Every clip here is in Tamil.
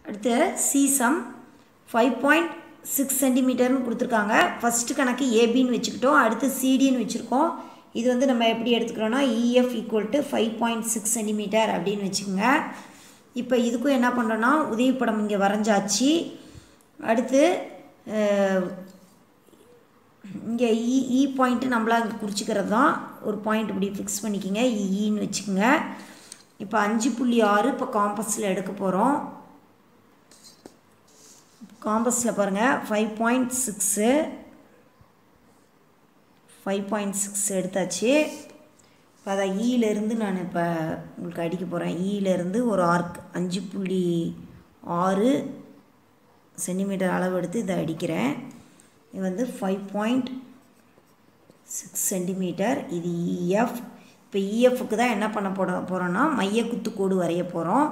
அடுத்து சிசம் ஃபைவ் பாயிண்ட் சிக்ஸ் சென்டிமீட்டர்னு கொடுத்துருக்காங்க ஃபஸ்ட்டு கணக்கு ஏபின்னு வச்சுக்கிட்டோம் அடுத்து சிடின்னு வச்சுருக்கோம் இது வந்து நம்ம எப்படி எடுத்துக்கிறோன்னா EF equal to five point six centimetre அப்படின்னு வச்சுக்கோங்க இப்போ இதுக்கும் என்ன பண்ணுறோன்னா உதவி படம் இங்கே வரைஞ்சாச்சு அடுத்து இங்கே இ இ பாயிண்ட்டு நம்மளாக இங்கே குறிச்சிக்கிறது தான் ஒரு பாயிண்ட் இப்படி ஃபிக்ஸ் பண்ணிக்கோங்க இன்னு வச்சுக்கோங்க இப்போ அஞ்சு புள்ளி ஆறு இப்போ காம்பஸில் எடுக்க போகிறோம் காம்பஸில் பாருங்கள் five point six five point six எடுத்தாச்சு இப்போ அதை ஈலேருந்து நான் இப்போ உங்களுக்கு அடிக்க போகிறேன் ஈலேருந்து ஒரு ஆர்க் அஞ்சு புள்ளி ஆறு சென்டிமீட்டர் அளவு எடுத்து இதை அடிக்கிறேன் இது வந்து ஃபைவ் பாயிண்ட் சிக்ஸ் சென்டிமீட்டர் இது இஎஃப் இப்போ இஎஃப்க்கு தான் என்ன பண்ண போட போகிறோன்னா மைய குத்துக்கோடு வரைய போகிறோம்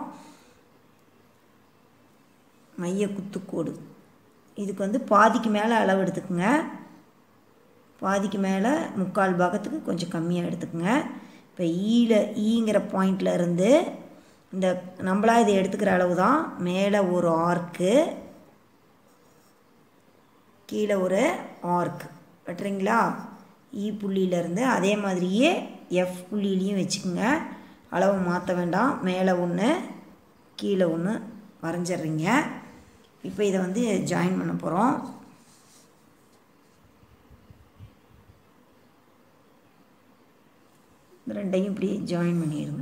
மைய குத்துக்கோடு இதுக்கு வந்து பாதிக்கு மேலே அளவு எடுத்துக்கோங்க பாதிக்கு மேலே முக்கால் பாகத்துக்கு கொஞ்சம் கம்மியாக எடுத்துக்கோங்க இப்போ ஈல ஈங்கிற பாயிண்டில் இருந்து இந்த நம்மளாக இதை எடுத்துக்கிற அளவு தான் மேலே ஒரு ஆர்க்கு கீழே ஒரு ஆர்க் வெட்டுறீங்களா இ புள்ளியிலேருந்து அதே மாதிரியே எஃப் புள்ளியிலையும் வச்சுக்கோங்க அளவு மாற்ற வேண்டாம் மேலே ஒன்று கீழே ஒன்று வரைஞ்சிட்றீங்க இப்போ இதை வந்து ஜாயின் பண்ண போகிறோம் ரெண்டையும் இப்படி ஜாயின் பண்ணிடுங்க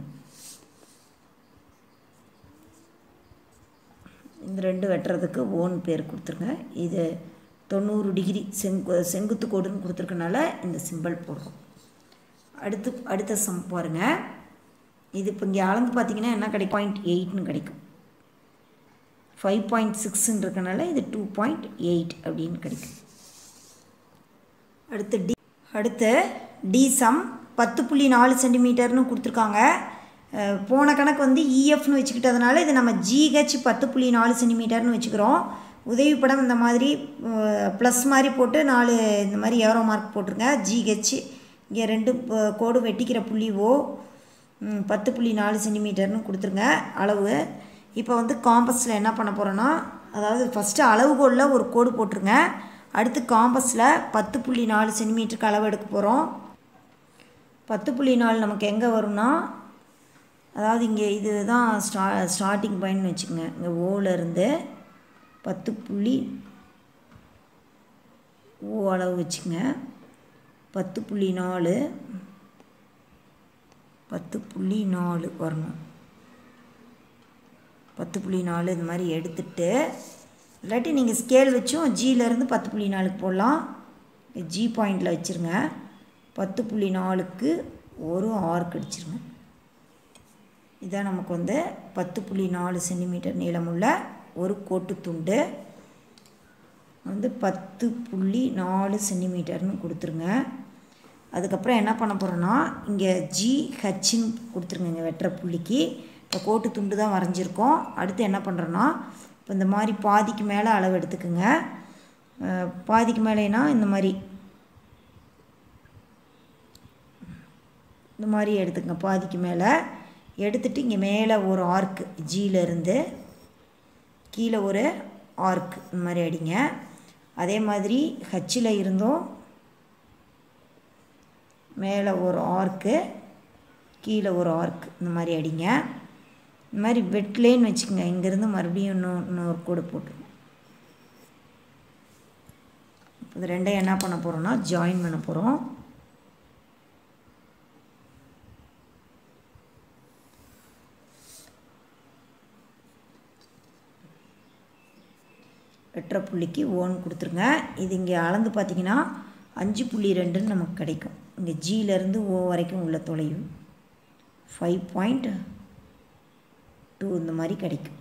இந்த ரெண்டு வெட்டுறதுக்கு ஓன் பேர் கொடுத்துருங்க இது தொண்ணூறு டிகிரி செங்கு செங்குத்து கோடுன்னு கொடுத்துருக்கனால இந்த சிம்பிள் போடுறோம் அடுத்து அடுத்த சம் பாருங்கள் இது இப்போ இங்கே அளந்து பார்த்தீங்கன்னா என்ன கிடைக்கும் பாயிண்ட் எயிட்னு கிடைக்கும் ஃபைவ் பாயிண்ட் சிக்ஸ்ன்னு இருக்கனால இது டூ பாயிண்ட் எயிட் அப்படின்னு கிடைக்கும் அடுத்து டி அடுத்து டி சம் பத்து புள்ளி நாலு சென்டிமீட்டர்னு கொடுத்துருக்காங்க போன கணக்கு வந்து இஎஃப்னு வச்சுக்கிட்டதுனால இது நம்ம ஜிஹெச் பத்து புள்ளி நாலு சென்டிமீட்டர்னு வச்சுக்கிறோம் உதவி படம் இந்த மாதிரி ப்ளஸ் மாதிரி போட்டு நாலு இந்த மாதிரி ஏரோ மார்க் போட்டிருங்க ஜிஹெச் இங்கே ரெண்டு கோடு வெட்டிக்கிற புள்ளி ஓ பத்து புள்ளி நாலு சென்டிமீட்டர்னு கொடுத்துருங்க அளவு இப்போ வந்து காம்பஸில் என்ன பண்ண போகிறோன்னா அதாவது ஃபஸ்ட்டு அளவுகோலில் ஒரு கோடு போட்டுருங்க அடுத்து காம்பஸில் பத்து புள்ளி நாலு சென்டிமீட்டருக்கு அளவு எடுக்க போகிறோம் பத்து புள்ளி நாலு நமக்கு எங்கே வரும்னா அதாவது இங்கே இது தான் ஸ்டா ஸ்டார்டிங் பாயிண்ட்னு வச்சுக்கோங்க இங்கே ஓலேருந்து பத்து புள்ளி ஓ அளவு வச்சுங்க பத்து புள்ளி நாலு பத்து புள்ளி நாலு வரணும் பத்து புள்ளி நாலு இந்த மாதிரி எடுத்துட்டு இல்லாட்டி நீங்கள் ஸ்கேல் வச்சும் ஜியிலேருந்து பத்து புள்ளி நாலுக்கு போடலாம் ஜி பாயிண்டில் வச்சுருங்க பத்து புள்ளி நாலுக்கு ஒரு ஆர்க் அடிச்சிருங்க இதான் நமக்கு வந்து பத்து புள்ளி நாலு சென்டிமீட்டர் நீளமுள்ள ஒரு கோட்டு துண்டு வந்து பத்து புள்ளி நாலு சென்டிமீட்டர்னு கொடுத்துருங்க அதுக்கப்புறம் என்ன பண்ண போகிறோன்னா இங்கே ஜி ஹச்சின்னு கொடுத்துருங்க இங்கே வெட்டுற புள்ளிக்கு இப்போ கோட்டு துண்டு தான் வரைஞ்சிருக்கோம் அடுத்து என்ன பண்ணுறோன்னா இப்போ இந்த மாதிரி பாதிக்கு மேலே அளவு எடுத்துக்குங்க பாதிக்கு மேலேனா இந்த மாதிரி இந்த மாதிரி எடுத்துக்கங்க பாதிக்கு மேலே எடுத்துகிட்டு இங்கே மேலே ஒரு ஆர்க்கு ஜியிலேருந்து கீழே ஒரு ஆர்க் இந்த மாதிரி அடிங்க அதே மாதிரி ஹச்சில் இருந்தும் மேலே ஒரு ஆர்க்கு கீழே ஒரு ஆர்க் இந்த மாதிரி அடிங்க இந்த மாதிரி வெட்லேன்னு வச்சுக்கோங்க இங்கேருந்து மறுபடியும் இன்னும் இன்னொரு கோடு போட்டுருங்க இது ரெண்டையும் என்ன பண்ண போகிறோன்னா ஜாயின் பண்ண போகிறோம் வெட்டுற புள்ளிக்கு ஓன் கொடுத்துருங்க இது இங்கே அளந்து பார்த்தீங்கன்னா அஞ்சு புள்ளி ரெண்டுன்னு நமக்கு கிடைக்கும் இங்கே ஜியிலேருந்து ஓ வரைக்கும் உள்ள தொலைவு ஃபைவ் பாயிண்ட் டூ இந்த மாதிரி கிடைக்கும்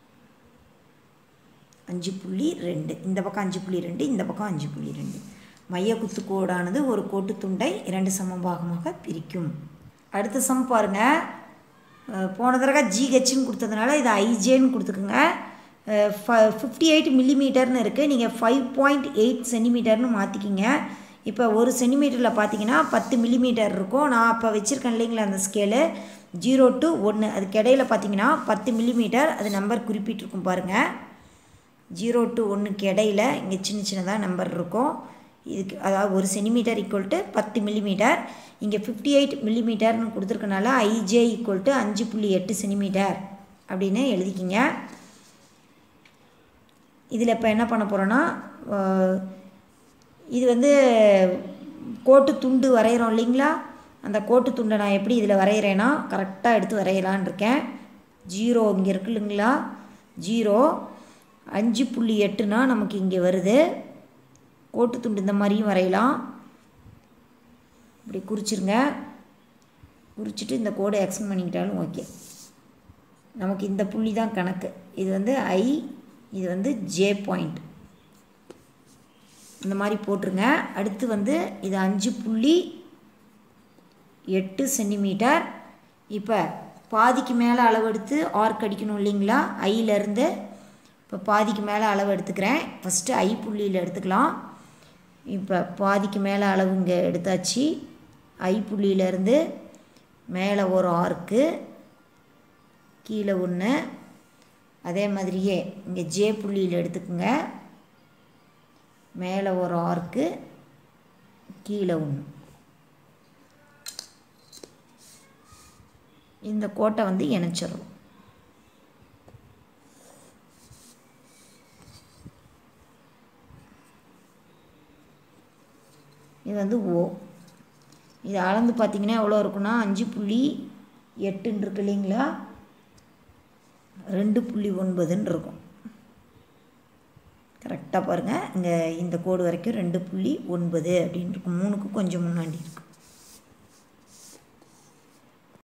அஞ்சு புள்ளி ரெண்டு இந்த பக்கம் அஞ்சு புள்ளி ரெண்டு இந்த பக்கம் அஞ்சு புள்ளி ரெண்டு மைய குத்துக்கோடானது ஒரு கோட்டு துண்டை இரண்டு சமபாகமாக பிரிக்கும் அடுத்த சம் பாருங்கள் போன தடவை ஜிஹெச்னு கொடுத்ததுனால இது ஐஜேன்னு கொடுத்துக்குங்க ஃபிஃப்டி எயிட் மில்லிமீட்டர்னு இருக்குது நீங்கள் ஃபைவ் பாயிண்ட் எயிட் சென்டிமீட்டர்னு மாற்றிக்கிங்க இப்போ ஒரு சென்டிமீட்டரில் பார்த்தீங்கன்னா பத்து மில்லிமீட்டர் இருக்கும் நான் இப்போ வச்சுருக்கேன் இல்லைங்களா அந்த ஸ்கேலு ஜீரோ டு ஒன்று அதுக்கு இடையில பார்த்தீங்கன்னா பத்து மில்லிமீட்டர் அது நம்பர் குறிப்பிட்டிருக்கும் பாருங்கள் ஜீரோ டு ஒன்றுக்கு இடையில இங்கே சின்ன சின்னதாக நம்பர் இருக்கும் இதுக்கு அதாவது ஒரு சென்டிமீட்டர் ஈக்குவல் டு பத்து மில்லிமீட்டர் இங்கே ஃபிஃப்டி எயிட் மில்லிமீட்டர்னு கொடுத்துருக்கனால ஐஜே ஈக்குவல் டு அஞ்சு புள்ளி எட்டு சென்டிமீட்டர் அப்படின்னு எழுதிக்கிங்க இதில் இப்போ என்ன பண்ண போகிறோன்னா இது வந்து கோட்டு துண்டு வரைகிறோம் இல்லைங்களா அந்த கோட்டு துண்டை நான் எப்படி இதில் வரைகிறேன்னா கரெக்டாக எடுத்து வரையலான் இருக்கேன் ஜீரோ இங்கே இருக்கு இல்லைங்களா ஜீரோ அஞ்சு புள்ளி எட்டுனா நமக்கு இங்கே வருது கோட்டு துண்டு இந்த மாதிரியும் வரையலாம் இப்படி குறிச்சிருங்க குறிச்சிட்டு இந்த கோடை எக்ஸ்டன் பண்ணிக்கிட்டாலும் ஓகே நமக்கு இந்த புள்ளி தான் கணக்கு இது வந்து ஐ இது வந்து ஜே பாயிண்ட் இந்த மாதிரி போட்டுருங்க அடுத்து வந்து இது அஞ்சு புள்ளி எட்டு சென்டிமீட்டர் இப்போ பாதிக்கு மேலே அளவு எடுத்து ஆர்க் அடிக்கணும் இல்லைங்களா ஐயிலேருந்து இப்போ பாதிக்கு மேலே அளவு எடுத்துக்கிறேன் ஃபஸ்ட்டு ஐ புள்ளியில் எடுத்துக்கலாம் இப்போ பாதிக்கு மேலே அளவு இங்கே எடுத்தாச்சு ஐ புள்ளியிலேருந்து மேலே ஒரு ஆர்க்கு கீழே ஒன்று அதே மாதிரியே இங்கே ஜே புள்ளியில் எடுத்துக்கோங்க மேலே ஒரு ஆர்க்கு கீழே ஒன்று இந்த கோட்டை வந்து இணைச்சிடும் இது வந்து ஓ இது அளந்து பார்த்தீங்கன்னா எவ்வளோ இருக்குன்னா அஞ்சு புள்ளி எட்டுன்னு இருக்கு இல்லைங்களா ரெண்டு புள்ளி ஒன்பதுன்னு இருக்கும் கரெக்டாக பாருங்கள் இங்கே இந்த கோடு வரைக்கும் ரெண்டு புள்ளி ஒன்பது அப்படின்னு இருக்கும் மூணுக்கு கொஞ்சம் முன்னாடி இருக்கும்